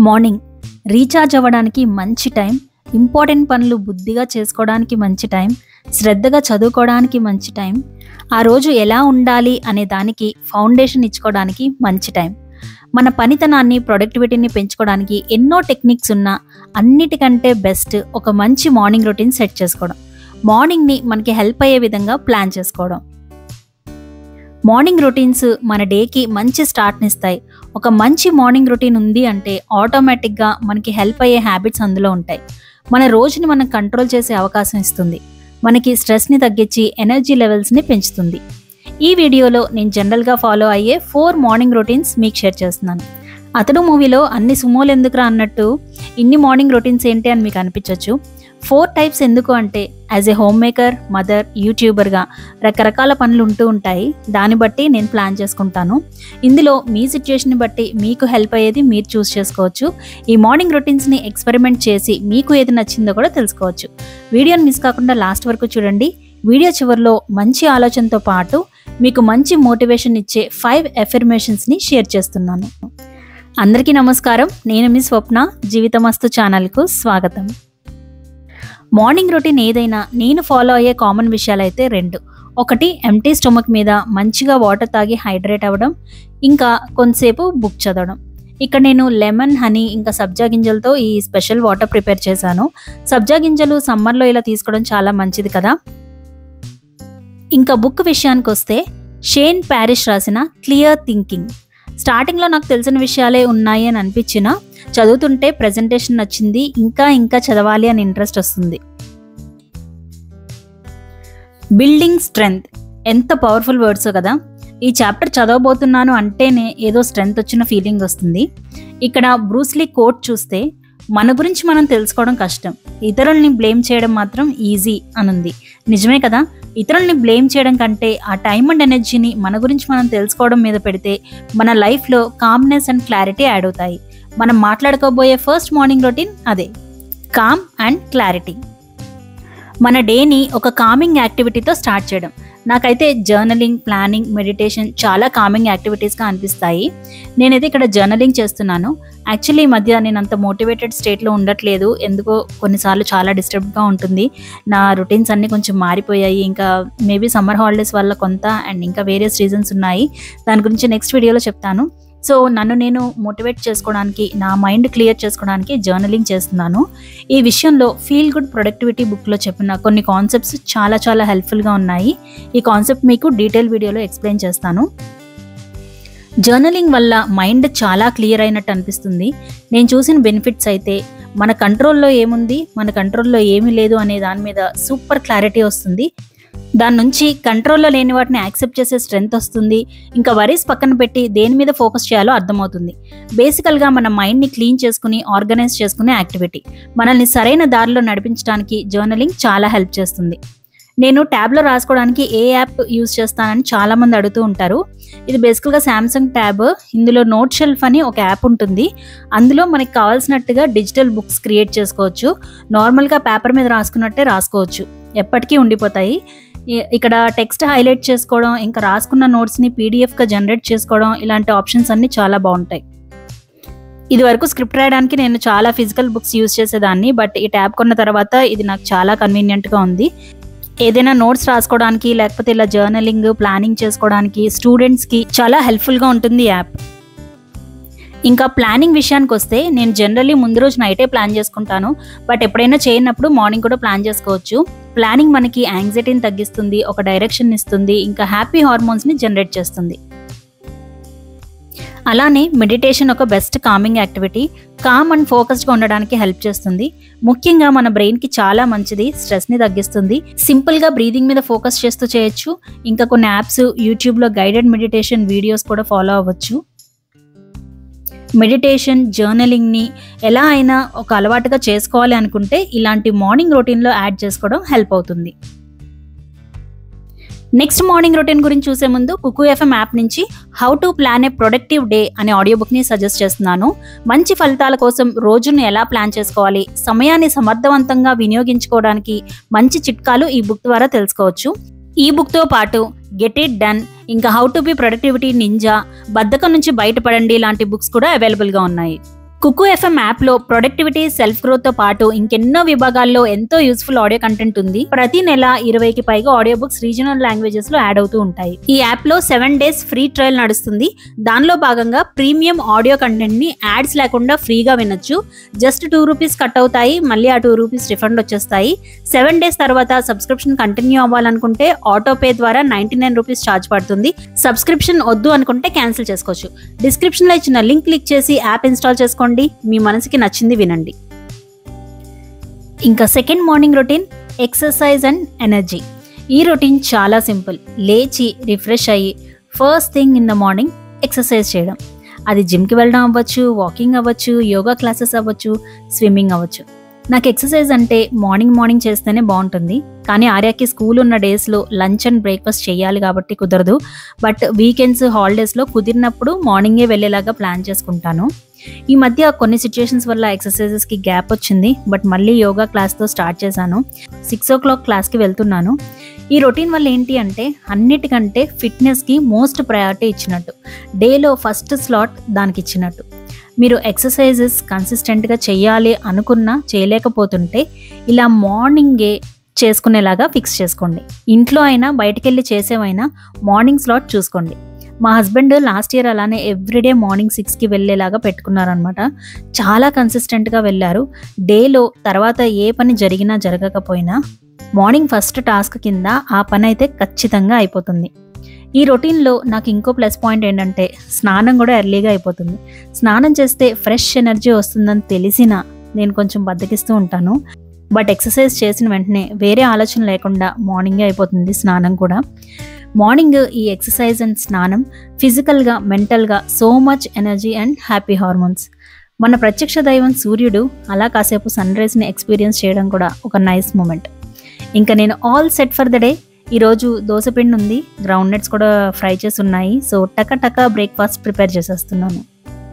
morning recharge అవ్వడానికి మంచి time important పనులు బుద్ధిగా చేసుకోవడానికి మంచి టైం శ్రద్ధగా చదువుకోవడానికి మంచి టైం ఆ రోజు ఎలా ఉండాలి అనే దానికి ఫౌండేషన్ ఇచ్చుకోవడానికి మంచి టైం మన పనితనాన్ని ప్రొడక్టివిటీని పెంచుకోవడానికి ఎన్నో టెక్నిక్స్ ఉన్నా అన్నిటికంటే బెస్ట్ ఒక మంచి మార్నింగ్ రొటీన్ సెట్ చేసుకోవడం మార్నింగ్ని మనకి హెల్ప్ అయ్యే విధంగా ప్లాన్ చేసుకోవడం మార్నింగ్ రొటీన్స్ మన డేకి మంచి స్టార్ట్ని ఇస్తాయి ఒక మంచి మార్నింగ్ రొటీన్ ఉంది అంటే ఆటోమేటిక్గా మనకి హెల్ప్ అయ్యే హ్యాబిట్స్ అందులో ఉంటాయి మన రోజుని మనం కంట్రోల్ చేసే అవకాశం ఇస్తుంది మనకి స్ట్రెస్ని తగ్గించి ఎనర్జీ లెవెల్స్ని పెంచుతుంది ఈ వీడియోలో నేను జనరల్గా ఫాలో అయ్యే ఫోర్ మార్నింగ్ రొటీన్స్ మీకు షేర్ చేస్తున్నాను అతడు మూవీలో అన్ని సుమోలు ఎందుకురా అన్నట్టు ఇన్ని మార్నింగ్ రొటీన్స్ ఏంటి అని మీకు అనిపించవచ్చు ఫోర్ టైప్స్ ఎందుకు అంటే as a home maker mother యూట్యూబర్గా రకరకాల పనులు ఉంటూ ఉంటాయి దాన్ని బట్టి నేను ప్లాన్ చేసుకుంటాను ఇందులో మీ సిచ్యుయేషన్ని బట్టి మీకు హెల్ప్ అయ్యేది మీరు చూస్ చేసుకోవచ్చు ఈ మార్నింగ్ రొటీన్స్ని ఎక్స్పెరిమెంట్ చేసి మీకు ఏది నచ్చిందో కూడా తెలుసుకోవచ్చు వీడియోని మిస్ కాకుండా లాస్ట్ వరకు చూడండి వీడియో చివరిలో మంచి ఆలోచనతో పాటు మీకు మంచి మోటివేషన్ ఇచ్చే ఫైవ్ ఎఫర్మేషన్స్ని షేర్ చేస్తున్నాను అందరికీ నమస్కారం నేను మీ స్వప్న జీవితమస్తు ఛానల్కు స్వాగతం మార్నింగ్ రొటీన్ ఏదైనా నేను ఫాలో అయ్యే కామన్ విషయాలు అయితే రెండు ఒకటి ఎంటీ స్టొమక్ మీద మంచిగా వాటర్ తాగి హైడ్రేట్ అవ్వడం ఇంకా కొంతసేపు బుక్ చదవడం ఇక్కడ నేను లెమన్ హనీ ఇంకా సబ్జా గింజలతో ఈ స్పెషల్ వాటర్ ప్రిపేర్ చేశాను సబ్జా గింజలు సమ్మర్లో ఇలా తీసుకోవడం చాలా మంచిది కదా ఇంకా బుక్ విషయానికి వస్తే షేన్ ప్యారిస్ రాసిన క్లియర్ థింకింగ్ స్టార్టింగ్లో నాకు తెలిసిన విషయాలే ఉన్నాయి అని అనిపించిన చదువుతుంటే ప్రజెంటేషన్ నచ్చింది ఇంకా ఇంకా చదవాలి అని ఇంట్రెస్ట్ వస్తుంది బిల్డింగ్ స్ట్రెంగ్త్ ఎంత పవర్ఫుల్ వర్డ్స్ కదా ఈ చాప్టర్ చదవబోతున్నాను అంటేనే ఏదో స్ట్రెంగ్త్ వచ్చిన ఫీలింగ్ వస్తుంది ఇక్కడ బ్రూస్లీ కోట్ చూస్తే మన గురించి మనం తెలుసుకోవడం కష్టం ఇతరుల్ని బ్లేమ్ చేయడం మాత్రం ఈజీ అనుంది నిజమే కదా ఇతరుల్ని బ్లేమ్ చేయడం కంటే ఆ టైం అండ్ ఎనర్జీని మన గురించి మనం తెలుసుకోవడం మీద పెడితే మన లైఫ్లో కామ్నెస్ అండ్ క్లారిటీ యాడ్ అవుతాయి మనం మాట్లాడుకోబోయే ఫస్ట్ మార్నింగ్ రొటీన్ అదే కామ్ అండ్ క్లారిటీ మన డేని ఒక కామింగ్ యాక్టివిటీతో స్టార్ట్ చేయడం నాకైతే జర్నలింగ్ ప్లానింగ్ మెడిటేషన్ చాలా కామింగ్ యాక్టివిటీస్గా అనిపిస్తాయి నేనైతే ఇక్కడ జర్నలింగ్ చేస్తున్నాను యాక్చువల్లీ ఈ మధ్య నేను అంత మోటివేటెడ్ స్టేట్లో ఉండట్లేదు ఎందుకో కొన్నిసార్లు చాలా డిస్టర్బ్గా ఉంటుంది నా రొటీన్స్ అన్నీ కొంచెం మారిపోయాయి ఇంకా మేబీ సమ్మర్ హాలిడేస్ వల్ల కొంత అండ్ ఇంకా వేరియస్ రీజన్స్ ఉన్నాయి దాని గురించి నెక్స్ట్ వీడియోలో చెప్తాను సో నన్ను నేను మోటివేట్ చేసుకోవడానికి నా మైండ్ క్లియర్ చేసుకోవడానికి జర్నలింగ్ చేస్తున్నాను ఈ విషయంలో ఫీల్ గుడ్ ప్రొడక్టివిటీ బుక్లో చెప్పిన కొన్ని కాన్సెప్ట్స్ చాలా చాలా హెల్ప్ఫుల్గా ఉన్నాయి ఈ కాన్సెప్ట్ మీకు డీటెయిల్ వీడియోలో ఎక్స్ప్లెయిన్ చేస్తాను జర్నలింగ్ వల్ల మైండ్ చాలా క్లియర్ అయినట్టు అనిపిస్తుంది నేను చూసిన బెనిఫిట్స్ అయితే మన కంట్రోల్లో ఏముంది మన కంట్రోల్లో ఏమీ లేదు అనే దాని మీద సూపర్ క్లారిటీ వస్తుంది దాని నుంచి కంట్రోల్లో లేని వాటిని యాక్సెప్ట్ చేసే స్ట్రెంగ్త్ వస్తుంది ఇంకా వరీస్ పక్కన పెట్టి దేని మీద ఫోకస్ చేయాలో అర్థమవుతుంది బేసికల్గా మన మైండ్ని క్లీన్ చేసుకుని ఆర్గనైజ్ చేసుకునే యాక్టివిటీ మనల్ని సరైన దారిలో నడిపించడానికి జర్నలింగ్ చాలా హెల్ప్ చేస్తుంది నేను ట్యాబ్లో రాసుకోవడానికి ఏ యాప్ యూజ్ చేస్తానని చాలామంది అడుగుతూ ఉంటారు ఇది బేసికల్గా శాంసంగ్ ట్యాబ్ ఇందులో నోట్ షెల్ఫ్ అని ఒక యాప్ ఉంటుంది అందులో మనకి కావాల్సినట్టుగా డిజిటల్ బుక్స్ క్రియేట్ చేసుకోవచ్చు నార్మల్గా పేపర్ మీద రాసుకున్నట్టే రాసుకోవచ్చు ఎప్పటికీ ఉండిపోతాయి ఇ- ఇక్కడ టెక్స్ట్ హైలైట్ చేసుకోవడం ఇంకా రాసుకున్న నోట్స్ని పీడిఎఫ్గా జనరేట్ చేసుకోవడం ఇలాంటి ఆప్షన్స్ అన్నీ చాలా బాగుంటాయి ఇది వరకు స్క్రిప్ట్ రాయడానికి నేను చాలా ఫిజికల్ బుక్స్ యూజ్ చేసేదాన్ని బట్ ఈ ట్యాబ్ కొన్న తర్వాత ఇది నాకు చాలా కన్వీనియంట్గా ఉంది ఏదైనా నోట్స్ రాసుకోవడానికి లేకపోతే ఇలా జర్నలింగ్ ప్లానింగ్ చేసుకోవడానికి స్టూడెంట్స్కి చాలా హెల్ప్ఫుల్గా ఉంటుంది ఈ యాప్ ఇంకా ప్లానింగ్ విషయానికి వస్తే నేను జనరల్లీ ముందు రోజు నైటే ప్లాన్ చేసుకుంటాను బట్ ఎప్పుడైనా చేయనప్పుడు మార్నింగ్ కూడా ప్లాన్ చేసుకోవచ్చు ప్లానింగ్ మనకి యాంగ్జైటీని తగ్గిస్తుంది ఒక డైరెక్షన్ ఇస్తుంది ఇంకా హ్యాపీ హార్మోన్స్ని జనరేట్ చేస్తుంది అలానే మెడిటేషన్ ఒక best calming activity calm and ఫోకస్డ్గా ఉండడానికి హెల్ప్ చేస్తుంది ముఖ్యంగా మన బ్రెయిన్కి చాలా మంచిది స్ట్రెస్ని తగ్గిస్తుంది సింపుల్గా బ్రీదింగ్ మీద ఫోకస్ చేస్తూ చేయొచ్చు ఇంకా కొన్ని యాప్స్ యూట్యూబ్లో గైడెడ్ మెడిటేషన్ వీడియోస్ కూడా ఫాలో అవ్వచ్చు మెడిటేషన్ జర్నలింగ్ని ఎలా అయినా ఒక అలవాటుగా చేసుకోవాలి అనుకుంటే ఇలాంటి మార్నింగ్ రొటీన్లో యాడ్ చేసుకోవడం హెల్ప్ అవుతుంది నెక్స్ట్ మార్నింగ్ రొటీన్ గురించి చూసే ముందు కుకు ఎఫ్ఎం యాప్ నుంచి how to plan a productive day అనే ఆడియో బుక్ని సజెస్ట్ చేస్తున్నాను మంచి ఫలితాల కోసం రోజును ఎలా ప్లాన్ చేసుకోవాలి సమయాన్ని సమర్థవంతంగా వినియోగించుకోవడానికి మంచి చిట్కాలు ఈ బుక్ ద్వారా తెలుసుకోవచ్చు ఈ బుక్తో పాటు గెట్ ఇట్ డన్ ఇంకా how to be productivity ninja బద్ధకం నుంచి బయటపడండి లాంటి బుక్స్ కూడా అవైలబుల్గా ఉన్నాయి కుకు ఎఫ్ఎం యాప్ లో ప్రొడక్టివిటీ సెల్ఫ్ గ్రోత్ తో పాటు ఇంకెన్నో విభాగాల్లో ఎంతో యూస్ఫుల్ ఆడియో కంటెంట్ ఉంది ప్రతి నెల ఇరవైకి పైగా ఆడియో బుక్స్ రీజనల్ లాంగ్వేజెస్ లో యాడ్ అవుతూ ఉంటాయి ఈ యాప్ లో సెవెన్ డేస్ ఫ్రీ ట్రయల్ నడుస్తుంది దానిలో భాగంగా ప్రీమియం ఆడియో కంటెంట్ ని యాడ్స్ లేకుండా ఫ్రీగా వినొచ్చు జస్ట్ టూ రూపీస్ కట్ అవుతాయి మళ్ళీ ఆ టూ రూపీస్ రిఫండ్ వచ్చేస్తాయి సెవెన్ డేస్ తర్వాత సబ్స్క్రిప్షన్ కంటిన్యూ అవ్వాలనుకుంటే ఆటో పే ద్వారా నైన్టీ నైన్ రూపీస్ ఛార్జ్ పడుతుంది సబ్స్క్రిప్షన్ వద్దు అనుకుంటే క్యాన్సిల్ చేసుకోవచ్చు డిస్క్రిప్షన్ లో ఇచ్చిన లింక్ క్లిక్ చేసి యాప్ ఇన్స్టాల్ చేసుకోండి మీ మనసుకి నచ్చింది వినండి ఇంకా second morning routine exercise and energy ఈ రొటీన్ చాలా సింపుల్ లేచి రిఫ్రెష్ అయ్యి first thing in the morning exercise చేయడం అది జిమ్కి వెళ్ళడం అవ్వచ్చు వాకింగ్ అవ్వచ్చు యోగా క్లాసెస్ అవ్వచ్చు స్విమ్మింగ్ అవ్వచ్చు నాకు ఎక్సర్సైజ్ అంటే మార్నింగ్ మార్నింగ్ చేస్తేనే బాగుంటుంది కానీ ఆర్యాకి స్కూల్ ఉన్న డేస్లో లంచ్ అండ్ బ్రేక్ఫాస్ట్ చేయాలి కాబట్టి కుదరదు బట్ వీకెండ్స్ హాలిడేస్లో కుదిరినప్పుడు మార్నింగే వెళ్ళేలాగా ప్లాన్ చేసుకుంటాను ఈ మధ్య కొన్ని సిచ్యుయేషన్స్ వల్ల ఎక్సర్సైజెస్కి గ్యాప్ వచ్చింది బట్ మళ్ళీ యోగా క్లాస్తో స్టార్ట్ చేశాను సిక్స్ ఓ క్లాక్ క్లాస్కి వెళ్తున్నాను ఈ రొటీన్ వల్ల ఏంటి అంటే అన్నిటికంటే ఫిట్నెస్కి మోస్ట్ ప్రయారిటీ ఇచ్చినట్టు డేలో ఫస్ట్ స్లాట్ దానికి ఇచ్చినట్టు మీరు ఎక్సర్సైజెస్ కన్సిస్టెంట్గా చేయాలి అనుకున్నా చేయలేకపోతుంటే ఇలా మార్నింగే చేసుకునేలాగా ఫిక్స్ చేసుకోండి ఇంట్లో అయినా బయటికి వెళ్ళి చేసేవైనా మార్నింగ్ స్లాట్ చూసుకోండి మా హస్బెండ్ లాస్ట్ ఇయర్ అలానే ఎవ్రీడే మార్నింగ్ సిక్స్కి వెళ్ళేలాగా పెట్టుకున్నారనమాట చాలా కన్సిస్టెంట్గా వెళ్ళారు డేలో తర్వాత ఏ పని జరిగినా జరగకపోయినా మార్నింగ్ ఫస్ట్ టాస్క్ కింద ఆ పని అయితే ఖచ్చితంగా అయిపోతుంది ఈ రొటీన్లో నాకు ఇంకో ప్లస్ పాయింట్ ఏంటంటే స్నానం కూడా ఎర్లీగా అయిపోతుంది స్నానం చేస్తే ఫ్రెష్ ఎనర్జీ వస్తుందని తెలిసినా నేను కొంచెం బద్దకిస్తూ ఉంటాను బట్ ఎక్సర్సైజ్ చేసిన వెంటనే వేరే ఆలోచన లేకుండా మార్నింగే అయిపోతుంది స్నానం కూడా మార్నింగ్ ఈ ఎక్సర్సైజ్ అండ్ స్నానం ఫిజికల్గా మెంటల్గా so much energy and happy hormones మన ప్రత్యక్ష దైవం సూర్యుడు అలా కాసేపు సన్ రైజ్ని ఎక్స్పీరియన్స్ చేయడం కూడా ఒక నైస్ మూమెంట్ ఇంకా నేను all set for the day ఈరోజు దోశపిండి ఉంది గ్రౌండ్ నట్స్ కూడా ఫ్రై చేసి ఉన్నాయి సో టక టక బ్రేక్ఫాస్ట్ ప్రిపేర్ చేసేస్తున్నాను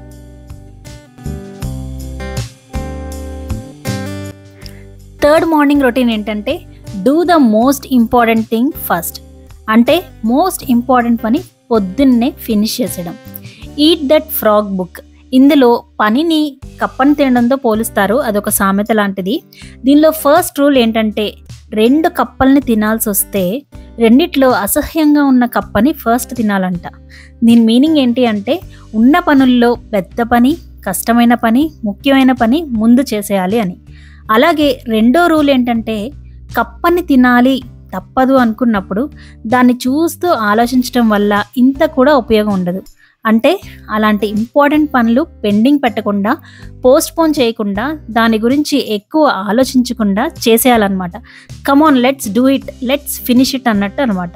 థర్డ్ మార్నింగ్ రొటీన్ ఏంటంటే do the most important thing first అంటే మోస్ట్ ఇంపార్టెంట్ పని పొద్దున్నే ఫినిష్ చేసేయడం ఈట్ దట్ ఫ్రాగ్ బుక్ ఇందులో పనిని కప్పని తినడంతో పోలుస్తారు అదొక సామెత లాంటిది దీనిలో ఫస్ట్ రూల్ ఏంటంటే రెండు కప్పల్ని తినాల్సి వస్తే రెండిట్లో అసహ్యంగా ఉన్న కప్పని ఫస్ట్ తినాలంట దీని మీనింగ్ ఏంటి అంటే ఉన్న పనుల్లో పెద్ద పని కష్టమైన పని ముఖ్యమైన పని ముందు చేసేయాలి అని అలాగే రెండో రూల్ ఏంటంటే కప్పని తినాలి తప్పదు అనుకున్నప్పుడు దాన్ని చూస్తూ ఆలోచించడం వల్ల ఇంత కూడా ఉపయోగం ఉండదు అంటే అలాంటి ఇంపార్టెంట్ పనులు పెండింగ్ పెట్టకుండా పోస్ట్ పోన్ చేయకుండా దాని గురించి ఎక్కువ ఆలోచించకుండా చేసేయాలన్నమాట come on let's do it let's finish it అన్నట్టు అనమాట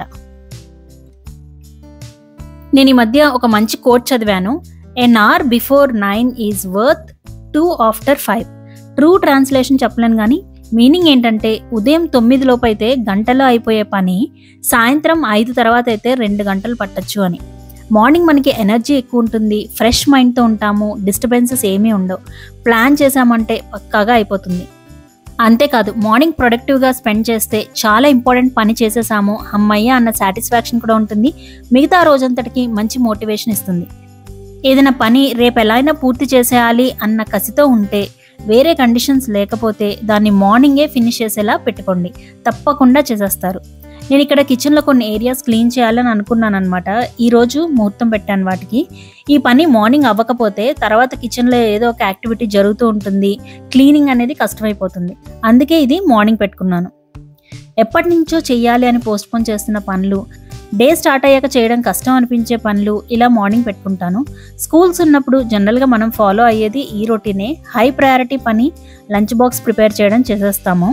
నేను ఈ మధ్య ఒక మంచి కోట్ చదివాను an hour before nine is worth two after five true translation చెప్పలేను కానీ మీనింగ్ ఏంటంటే ఉదయం తొమ్మిది లోపు అయితే గంటలో అయిపోయే పని సాయంత్రం ఐదు తర్వాత అయితే రెండు గంటలు పట్టచ్చు అని మార్నింగ్ మనకి ఎనర్జీ ఎక్కువ ఉంటుంది ఫ్రెష్ మైండ్తో ఉంటాము డిస్టర్బెన్సెస్ ఏమీ ఉండవు ప్లాన్ చేసామంటే పక్కాగా అయిపోతుంది అంతేకాదు మార్నింగ్ ప్రొడక్టివ్గా స్పెండ్ చేస్తే చాలా ఇంపార్టెంట్ పని చేసేసాము అమ్మయ్య అన్న సాటిస్ఫాక్షన్ కూడా ఉంటుంది మిగతా రోజంతటికి మంచి మోటివేషన్ ఇస్తుంది ఏదైనా పని రేపు ఎలా అయినా పూర్తి చేసేయాలి అన్న కసితో ఉంటే వేరే కండిషన్స్ లేకపోతే దాన్ని మార్నింగే ఫినిష్ చేసేలా పెట్టుకోండి తప్పకుండా చేసేస్తారు నేను ఇక్కడ కిచెన్లో కొన్ని ఏరియాస్ క్లీన్ చేయాలని అనుకున్నాను అనమాట ఈరోజు ముహూర్తం పెట్టాను వాటికి ఈ పని మార్నింగ్ అవ్వకపోతే తర్వాత కిచెన్లో ఏదో ఒక యాక్టివిటీ జరుగుతూ ఉంటుంది క్లీనింగ్ అనేది కష్టమైపోతుంది అందుకే ఇది మార్నింగ్ పెట్టుకున్నాను ఎప్పటి నుంచో చెయ్యాలి అని పోస్ట్పోన్ చేస్తున్న పనులు డే స్టార్ట్ అయ్యాక చేయడం కష్టం అనిపించే పనులు ఇలా మార్నింగ్ పెట్టుకుంటాను స్కూల్స్ ఉన్నప్పుడు జనరల్గా మనం ఫాలో అయ్యేది ఈ రొటీనే హై ప్రయారిటీ పని లంచ్ బాక్స్ ప్రిపేర్ చేయడం చేసేస్తాము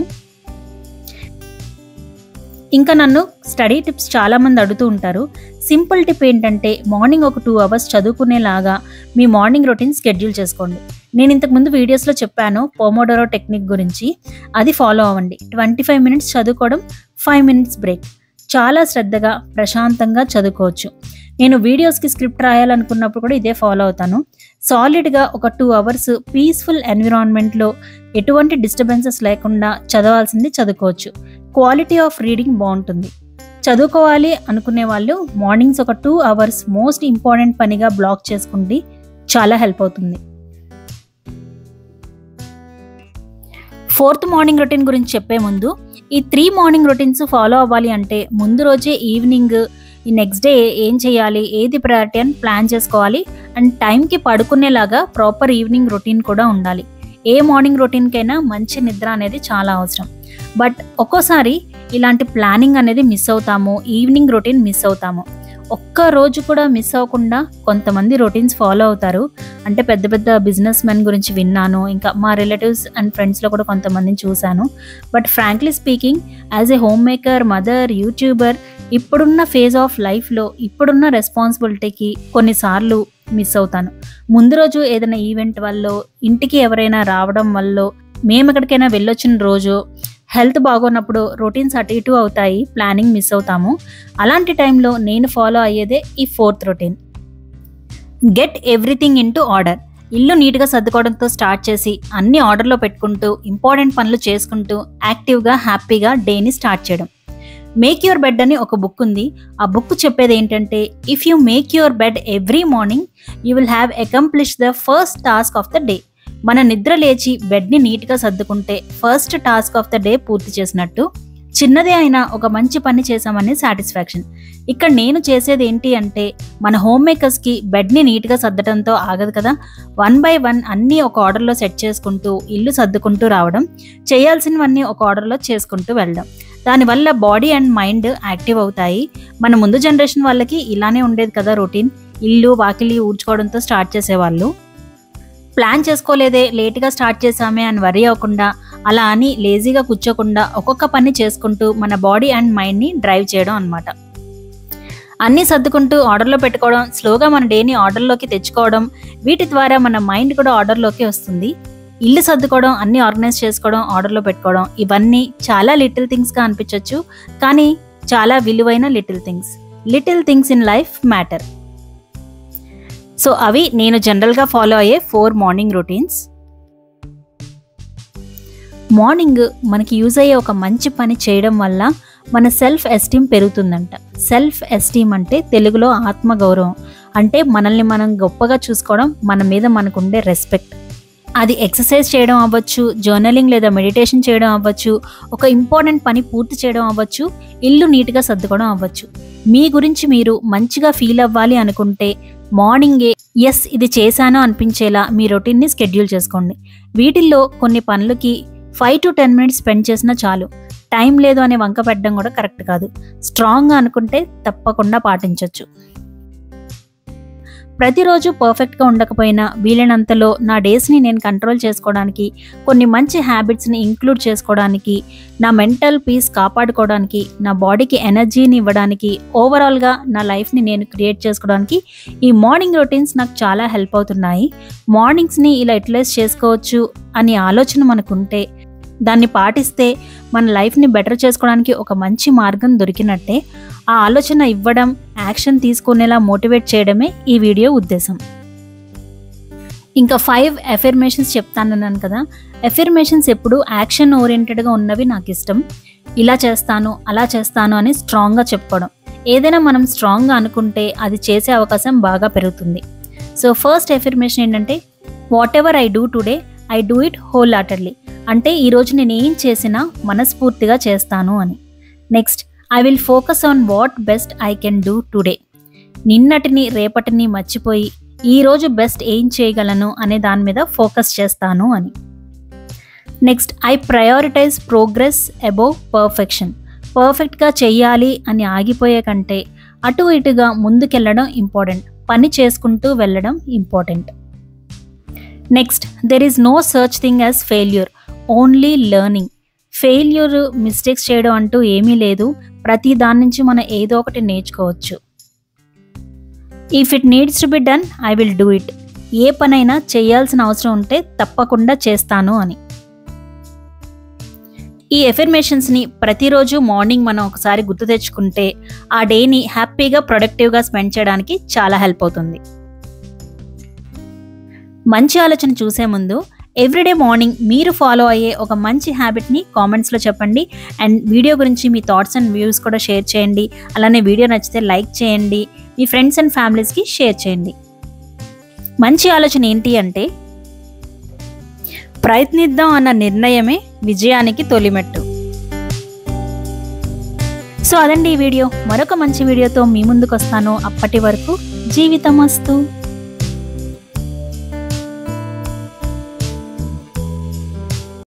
ఇంకా నన్ను స్టడీ టిప్స్ చాలామంది అడుగుతూ ఉంటారు సింపుల్ టిప్ ఏంటంటే మార్నింగ్ ఒక టూ అవర్స్ చదువుకునేలాగా మీ మార్నింగ్ రొటీన్ షెడ్యూల్ చేసుకోండి నేను ఇంతకుముందు వీడియోస్లో చెప్పాను పోమోడోరో టెక్నిక్ గురించి అది ఫాలో అవ్వండి ట్వంటీ ఫైవ్ మినిట్స్ చదువుకోవడం ఫైవ్ మినిట్స్ బ్రేక్ చాలా శ్రద్ధగా ప్రశాంతంగా చదువుకోవచ్చు నేను వీడియోస్కి స్క్రిప్ట్ రాయాలనుకున్నప్పుడు కూడా ఇదే ఫాలో అవుతాను సాలిడ్గా ఒక టూ అవర్స్ పీస్ఫుల్ ఎన్విరాన్మెంట్లో ఎటువంటి డిస్టర్బెన్సెస్ లేకుండా చదవాల్సింది చదువుకోవచ్చు క్వాలిటీ ఆఫ్ రీడింగ్ బాగుంటుంది చదువుకోవాలి అనుకునే వాళ్ళు మార్నింగ్స్ ఒక టూ అవర్స్ మోస్ట్ ఇంపార్టెంట్ పనిగా బ్లాక్ చేసుకుంటే చాలా హెల్ప్ అవుతుంది ఫోర్త్ మార్నింగ్ రొటీన్ గురించి చెప్పే ముందు ఈ త్రీ మార్నింగ్ రొటీన్స్ ఫాలో అవ్వాలి అంటే ముందు రోజే ఈవినింగ్ ఈ నెక్స్ట్ డే ఏం చేయాలి ఏది ప్రయారిటీ అని ప్లాన్ చేసుకోవాలి అండ్ టైంకి పడుకునేలాగా ప్రాపర్ ఈవినింగ్ రొటీన్ కూడా ఉండాలి ఏ మార్నింగ్ రొటీన్కైనా మంచి నిద్ర అనేది చాలా అవసరం బట్ ఒక్కోసారి ఇలాంటి ప్లానింగ్ అనేది మిస్ అవుతాము ఈవినింగ్ రొటీన్ మిస్ అవుతాము ఒక్క రోజు కూడా మిస్ అవ్వకుండా కొంతమంది రొటీన్స్ ఫాలో అవుతారు అంటే పెద్ద పెద్ద బిజినెస్ మెన్ గురించి విన్నాను ఇంకా మా రిలేటివ్స్ అండ్ ఫ్రెండ్స్లో కూడా కొంతమందిని చూశాను but frankly speaking as a home maker mother YouTuber ఇప్పుడున్న ఫేజ్ ఆఫ్ లైఫ్లో ఇప్పుడున్న రెస్పాన్సిబిలిటీకి కొన్నిసార్లు మిస్ అవుతాను ముందు రోజు ఏదైనా ఈవెంట్ వల్ల ఇంటికి ఎవరైనా రావడం వల్ల మేము ఎక్కడికైనా వెళ్ళొచ్చిన రోజు హెల్త్ బాగున్నప్పుడు రొటీన్స్ అటు ఇటు అవుతాయి ప్లానింగ్ మిస్ అవుతాము అలాంటి టైంలో నేను ఫాలో అయ్యేదే ఈ fourth routine get everything into order ఇల్లు నీట్గా సర్దుకోవడంతో స్టార్ట్ చేసి అన్ని ఆర్డర్లో పెట్టుకుంటూ ఇంపార్టెంట్ పనులు చేసుకుంటూ యాక్టివ్గా హ్యాపీగా డేని స్టార్ట్ చేయడం మేక్ యువర్ బెడ్ అని ఒక బుక్ ఉంది ఆ బుక్ చెప్పేది ఏంటంటే if you make your bed every morning you will have accomplish the first task of the day మన నిద్ర లేచి బెడ్ని నీట్గా సర్దుకుంటే first task of the day పూర్తి చేసినట్టు చిన్నదే అయినా ఒక మంచి పని చేశామని సాటిస్ఫాక్షన్ ఇక్కడ నేను చేసేది ఏంటి అంటే మన హోమ్ మేకర్స్కి బెడ్ని నీట్గా సర్దడంతో ఆగదు కదా వన్ బై వన్ అన్నీ ఒక ఆర్డర్లో సెట్ చేసుకుంటూ ఇల్లు సర్దుకుంటూ రావడం చేయాల్సినవన్నీ ఒక ఆర్డర్లో చేసుకుంటూ వెళ్ళడం దానివల్ల బాడీ అండ్ మైండ్ యాక్టివ్ అవుతాయి మన ముందు జనరేషన్ వాళ్ళకి ఇలానే ఉండేది కదా రొటీన్ ఇల్లు వాకిలి ఊడ్చుకోవడంతో స్టార్ట్ చేసేవాళ్ళు ప్లాన్ చేసుకోలేదే లేట్గా స్టార్ట్ చేసామే అని వరీ అవ్వకుండా అలా అని లేజీగా కూర్చోకుండా ఒక్కొక్క పని చేసుకుంటూ మన బాడీ అండ్ మైండ్ని డ్రైవ్ చేయడం అనమాట అన్నీ సర్దుకుంటూ ఆర్డర్లో పెట్టుకోవడం స్లోగా మన డేని ఆర్డర్లోకి తెచ్చుకోవడం వీటి ద్వారా మన మైండ్ కూడా ఆర్డర్లోకి వస్తుంది ఇల్లు సర్దుకోవడం అన్ని ఆర్గనైజ్ చేసుకోవడం ఆర్డర్లో పెట్టుకోవడం ఇవన్నీ చాలా లిటిల్ థింగ్స్గా అనిపించవచ్చు కానీ చాలా విలువైన little things little things in life matter so అవి నేను జనరల్గా ఫాలో అయ్యే ఫోర్ మార్నింగ్ రొటీన్స్ మార్నింగ్ మనకి యూజ్ అయ్యే ఒక మంచి పని చేయడం వల్ల మన సెల్ఫ్ ఎస్టీమ్ పెరుగుతుందంట సెల్ఫ్ ఎస్టీమ్ అంటే తెలుగులో ఆత్మగౌరవం అంటే మనల్ని మనం గొప్పగా చూసుకోవడం మన మీద మనకుండే రెస్పెక్ట్ అది ఎక్సర్సైజ్ చేయడం అవ్వచ్చు జర్నలింగ్ లేదా మెడిటేషన్ చేయడం అవ్వచ్చు ఒక ఇంపార్టెంట్ పని పూర్తి చేయడం అవ్వచ్చు ఇల్లు నీట్గా సర్దుకోవడం అవ్వచ్చు మీ గురించి మీరు మంచిగా ఫీల్ అవ్వాలి అనుకుంటే మార్నింగే ఎస్ ఇది చేశాను అనిపించేలా మీ రొటీన్ని స్కెడ్యూల్ చేసుకోండి వీటిల్లో కొన్ని పనులకి five to ten minutes spend చేసినా చాలు టైం లేదు అనే వంక పెట్టడం కూడా కరెక్ట్ కాదు స్ట్రాంగ్గా అనుకుంటే తప్పకుండా పాటించవచ్చు ప్రతిరోజు పర్ఫెక్ట్గా ఉండకపోయినా వీలైనంతలో నా డేస్ని నేను కంట్రోల్ చేసుకోవడానికి కొన్ని మంచి హ్యాబిట్స్ని ఇంక్లూడ్ చేసుకోవడానికి నా మెంటల్ పీస్ కాపాడుకోవడానికి నా బాడీకి ఎనర్జీని ఇవ్వడానికి ఓవరాల్గా నా లైఫ్ని నేను క్రియేట్ చేసుకోవడానికి ఈ మార్నింగ్ రొటీన్స్ నాకు చాలా హెల్ప్ అవుతున్నాయి మార్నింగ్స్ని ఇలా యూటిలైజ్ చేసుకోవచ్చు అని ఆలోచన మనకుంటే దాన్ని పాటిస్తే మన లైఫ్ని బెటర్ చేసుకోవడానికి ఒక మంచి మార్గం దొరికినట్టే ఆ ఆలోచన ఇవ్వడం యాక్షన్ తీసుకునేలా మోటివేట్ చేయడమే ఈ వీడియో ఉద్దేశం ఇంకా ఫైవ్ ఎఫర్మేషన్స్ చెప్తానన్నాను కదా ఎఫర్మేషన్స్ ఎప్పుడు యాక్షన్ ఓరియంటెడ్గా ఉన్నవి నాకు ఇష్టం ఇలా చేస్తాను అలా చేస్తాను అని స్ట్రాంగ్గా చెప్పుకోవడం ఏదైనా మనం స్ట్రాంగ్గా అనుకుంటే అది చేసే అవకాశం బాగా పెరుగుతుంది సో ఫస్ట్ ఎఫర్మేషన్ ఏంటంటే whatever I do today I do it whole utterly అంటే ఈరోజు నేను ఏం చేసినా మనస్ఫూర్తిగా చేస్తాను అని next I will focus on what best I can do today నిన్నటిని రేపటిని మర్చిపోయి ఈరోజు బెస్ట్ ఏం చేయగలను అనే దాని మీద ఫోకస్ చేస్తాను అని next I prioritise progress above perfection పర్ఫెక్ట్గా చెయ్యాలి అని ఆగిపోయే కంటే అటు ఇటుగా ముందుకెళ్ళడం ఇంపార్టెంట్ పని చేసుకుంటూ వెళ్ళడం important next there is no సర్చ్ thing as failure only learning failure mistakes చేయడం అంటూ ఏమీ లేదు ప్రతి దాని నుంచి మనం ఏదో ఒకటి నేర్చుకోవచ్చు if it needs to be done I will do it ఏ పనైనా చేయాల్సిన అవసరం ఉంటే తప్పకుండా చేస్తాను అని ఈ ఎఫర్మేషన్స్ని ప్రతిరోజు మార్నింగ్ మనం ఒకసారి గుర్తు తెచ్చుకుంటే ఆ డేని హ్యాపీగా ప్రొడక్టివ్గా స్పెండ్ చేయడానికి చాలా హెల్ప్ అవుతుంది మంచి ఆలోచన చూసే ముందు ఎవ్రీడే మార్నింగ్ మీరు ఫాలో అయ్యే ఒక మంచి హ్యాబిట్ని కామెంట్స్లో చెప్పండి అండ్ వీడియో గురించి మీ థాట్స్ అండ్ వ్యూస్ కూడా షేర్ చేయండి అలానే వీడియో నచ్చితే లైక్ చేయండి మీ ఫ్రెండ్స్ అండ్ ఫ్యామిలీస్కి షేర్ చేయండి మంచి ఆలోచన ఏంటి అంటే ప్రయత్నిద్దాం అన్న నిర్ణయమే విజయానికి తొలిమెట్టు సో అదండి ఈ వీడియో మరొక మంచి వీడియోతో మీ ముందుకు వస్తాను అప్పటి వరకు జీవితం వస్తూ